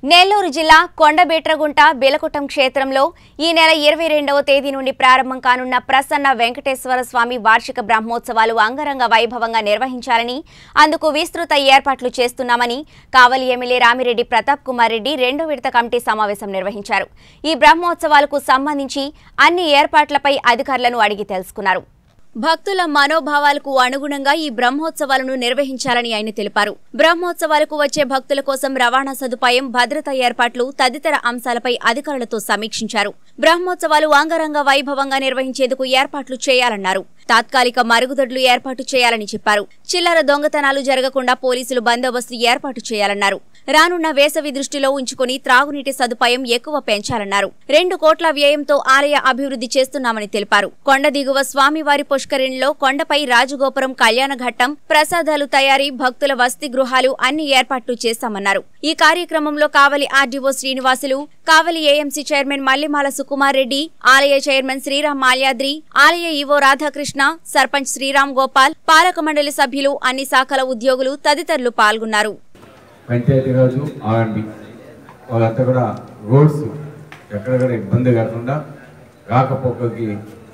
నెల్లూరు జిల్లా కొండబేట్రగుంట బేలకుటం క్షేత్రంలో ఈ నెల ఇరవై రెండవ తేదీ నుండి ప్రారంభం కానున్న ప్రసన్న వెంకటేశ్వర స్వామి వార్షిక బ్రహ్మోత్సవాలు అంగరంగ వైభవంగా నిర్వహించాలని అందుకు విస్తృత ఏర్పాట్లు చేస్తున్నామని కావలి ఎమ్మెల్యే రామిరెడ్డి ప్రతాప్ కుమార్ రెడ్డి రెండో విడత కమిటీ సమావేశం నిర్వహించారు ఈ బ్రహ్మోత్సవాలకు సంబంధించి అన్ని ఏర్పాట్లపై అధికారులను అడిగి తెలుసుకున్నారు భక్తుల మనోభావాలకు అనుగుణంగా ఈ బ్రహ్మోత్సవాలను నిర్వహించాలని ఆయన తెలిపారు బ్రహ్మోత్సవాలకు వచ్చే భక్తుల కోసం రవాణా సదుపాయం భద్రతా ఏర్పాట్లు తదితర అంశాలపై అధికారులతో సమీక్షించారు బ్రహ్మోత్సవాలు అంగరంగ వైభవంగా నిర్వహించేందుకు ఏర్పాట్లు చేయాలన్నారు తాత్కాలిక మరుగుదొడ్లు ఏర్పాటు చేయాలని చెప్పారు చిల్లర దొంగతనాలు జరగకుండా పోలీసులు బందోబస్తు ఏర్పాటు చేయాలన్నారు రానున్న వేసవి దృష్టిలో ఉంచుకుని త్రాగునీటి సదుపాయం ఎక్కువ పెంచాలన్నారు రెండు కోట్ల వ్యయంతో ఆలయ అభివృద్ధి చేస్తున్నామని తెలిపారు కొండ దిగువ స్వామివారి పుష్కరిణిలో కొండపై రాజగోపురం కళ్యాణఘట్టం ప్రసాదాలు తయారీ భక్తుల వసతి గృహాలు అన్ని ఏర్పాట్లు చేస్తామన్నారు ఈ కార్యక్రమంలో Kavali RDO Srinivasulu Kavali AMC chairman Mallimala Sukumar Reddy ఆలయ చైర్మన్ శ్రీరామ్ మాల్యాద్రి ఆలయ ఈవో రాధాకృష్ణ సర్పంచ్ శ్రీరామ్ గోపాల్ పాలక మండలి సభ్యులు అన్ని శాఖల ఉద్యోగులు తదితరులు పాల్గొన్నారు పంచాయతీరాజు ఆర్ఎండి వాళ్ళంతా కూడా రోడ్స్ ఎక్కడ కూడా ఇబ్బంది కాకుండా రాకపోకలకి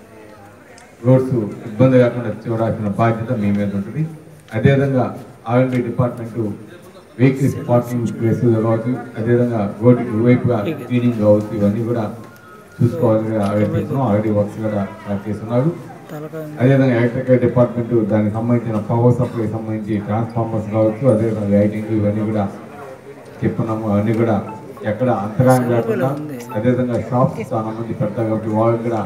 రోడ్స్ ఇబ్బంది కాకుండా చూడాల్సిన బాధ్యత మీ మీద ఉంటుంది అదేవిధంగా RMD department vehicles parking places కావచ్చు అదేవిధంగా రోడ్డుకి ఇరువైపుగా క్లీనింగ్ కావచ్చు ఇవన్నీ కూడా చూసుకోవాలని ఆల్రెడీ చేస్తున్నాం ఆల్రెడీ వర్క్స్ కూడా స్టార్ట్ చేస్తున్నారు అదేవిధంగా ఎలక్ట్రికల్ డిపార్ట్మెంట్ దానికి సంబంధించిన పవర్ సప్లై సంబంధించి ట్రాన్స్ఫార్మర్స్ కావచ్చు అదేవిధంగా లైటింగ్ ఇవన్నీ కూడా చెప్పున్నాము అవన్నీ కూడా ఎక్కడ అంతరాయం లేకుండా అదేవిధంగా షాప్స్ చాలా మంది పెడతారు కాబట్టి వాళ్ళు కూడా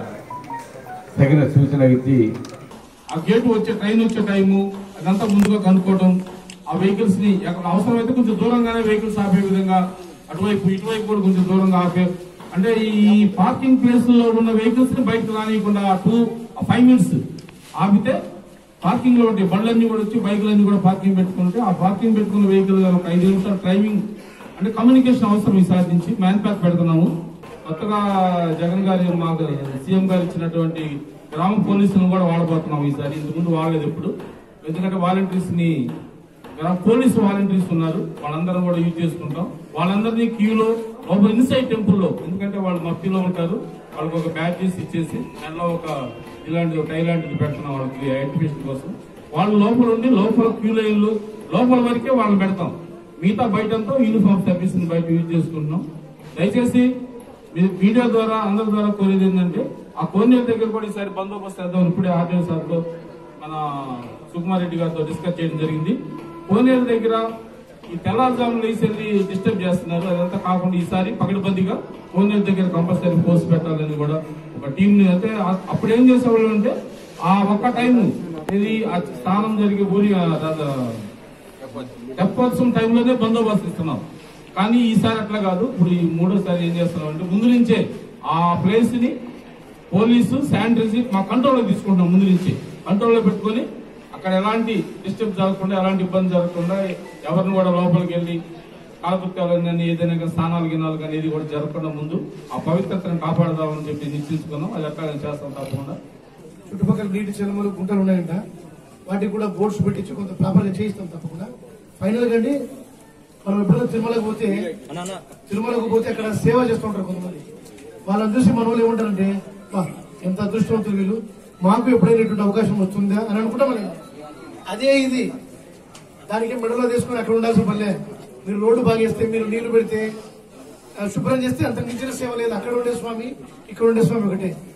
తగిన సూచన ఇచ్చి ఆ గేటు వచ్చే ట్రైన్ వచ్చే టైము అదంతా ముందుగా కనుక్కోవడం ఆ వెహికల్స్ ని ఎక్కడ అవసరమైతే కొంచెం దూరంగానే వెహికల్స్ ఆపే విధంగా అటువైపు ఇటువైపు కూడా కొంచెం దూరంగా ఆపే అంటే ఈ పార్కింగ్ ప్లేస్ లో ఉన్న వెహికల్స్ ని బయటకు రానియకుండా టూ ఫైవ్ మినిట్స్ ఆపితే పార్కింగ్ లో ఉంటే బండ్లన్నీ కూడా వచ్చి బైకులన్నీ కూడా పార్కింగ్ పెట్టుకుంటే ఆ పార్కింగ్ పెట్టుకున్న వెహికల్ గారు ఒక ఐదు నిమిషాలు డ్రైవింగ్ అంటే కమ్యూనికేషన్ అవసరం ఈసారి నుంచి మ్యాన్ ప్యాక్ పెడుతున్నాము కొత్తగా జగన్ గారి మాకు సీఎం గారు ఇచ్చినటువంటి గ్రామ పోలీసులను కూడా వాడబోతున్నాం ఈసారి ఇంతకుముందు వాడలేదు ఎప్పుడు ఎందుకంటే వాలంటీర్స్ ని గ్రామ పోలీసు వాలంటీర్స్ ఉన్నారు వాళ్ళందరం కూడా యూజ్ చేసుకుంటాం వాళ్ళందరినీ క్యూలో లోపల ఇన్సైడ్ టెంపుల్లో ఎందుకంటే వాళ్ళు మఫ్తీలో ఉంటారు వాళ్ళకి ఒక బ్యాచెస్ ఇచ్చేసి దానిలో ఒక ఇలాంటి ఒక టై లాంటిది పెడుతున్నాం వాళ్ళకి ఐడెంటిఫికేషన్ కోసం వాళ్ళు లోపల ఉండి లోపల క్యూ లైన్లు లోపల వరకే వాళ్ళని పెడతాం మిగతా బయటంతా యూనిఫామ్ సర్వీస్ బయట యూజ్ చేసుకుంటున్నాం దయచేసి మీ మీడియా ద్వారా అందరి ద్వారా కోరేది ఏంటంటే ఆ కోనేరు దగ్గర కూడా ఈసారి బందోబస్తు చేద్దాం ఇప్పుడే ఆర్టీఓ సార్తో మన సుకుమార్ రెడ్డి గారితో డిస్కస్ చేయడం జరిగింది కోనేరు దగ్గర ఈ తెల్లారుజామున లేచి వెళ్ళి డిస్టర్బ్ చేస్తున్నారు అదంతా కాకుండా ఈసారి పగడబందిగా కోనేరు దగ్గర కంపల్సరీ పోస్ట్ పెట్టాలని కూడా ఒక టీం ని అంటే ఆ- అప్పుడు ఏం చేసేవాళ్ళు అంటే ఆ ఒక్క టైం ఇది ఆ స్నానం జరిగే ఊరి ఆ రా- తెప్పోత్సవం టైంలోనే బందోబస్తు ఇస్తున్నాం కానీ ఈసారి అట్లా కాదు ఇప్పుడు ఈ మూడోసారి ఏం చేస్తున్నాం అంటే ముందు నుంచే ఆ ప్లేస్ ని పోలీసు శానిటరీ మా కంట్రోల్లో తీసుకుంటాం ముందు నుంచి కంట్రోల్లో పెట్టుకొని అక్కడ ఎలాంటి డిస్టర్బ్ జరగకుండా ఎలాంటి ఇబ్బంది జరగకుండా ఎవరిని కూడా లోపలికి వెళ్ళి కాలకృత్యాలు కానీ ఏదైనా కానీ స్నానాలు గినాలు కానీ ఇది కూడా జరగకుండా ముందు ఆ పవిత్రతను కాపాడదామని చెప్పి నిశ్చయించుకున్నాం అది ఎట్లా చేస్తాం తప్పకుండా చుట్టుపక్కల నీటి చెలమలు గుంటలు ఉన్నాయంట వాటికి కూడా బోర్డ్స్ పెట్టించి కొంత ప్రాపర్ గా చేయిస్తాం తప్పకుండా ఫైనల్ గా అండి మనం ఎప్పుడైనా తిరుమలకు పోతే తిరుమలకు పోతే అక్కడ సేవ చేస్తుంటారు కొంతమంది వాళ్ళని చూసి మన వాళ్ళు ఏమంటారంటే "వా, ఎంత అదృష్టవంతులు వీళ్ళు మాకు ఎప్పుడైనా ఇటువంటి అవకాశం వస్తుందా అని అనుకుంటాం మనం. అదే ఇది దానికి మెడలో తీసుకుని అక్కడ ఉండాల్సిన పనిలే మీరు రోడ్డు బాగేస్తే మీరు నీళ్లు పెడితే ఆ, శుభ్రం చేస్తే అంత మించిన సేవ లేదు అక్కడ ఉండే స్వామి ఇక్కడ ఉండే స్వామి ఒకటే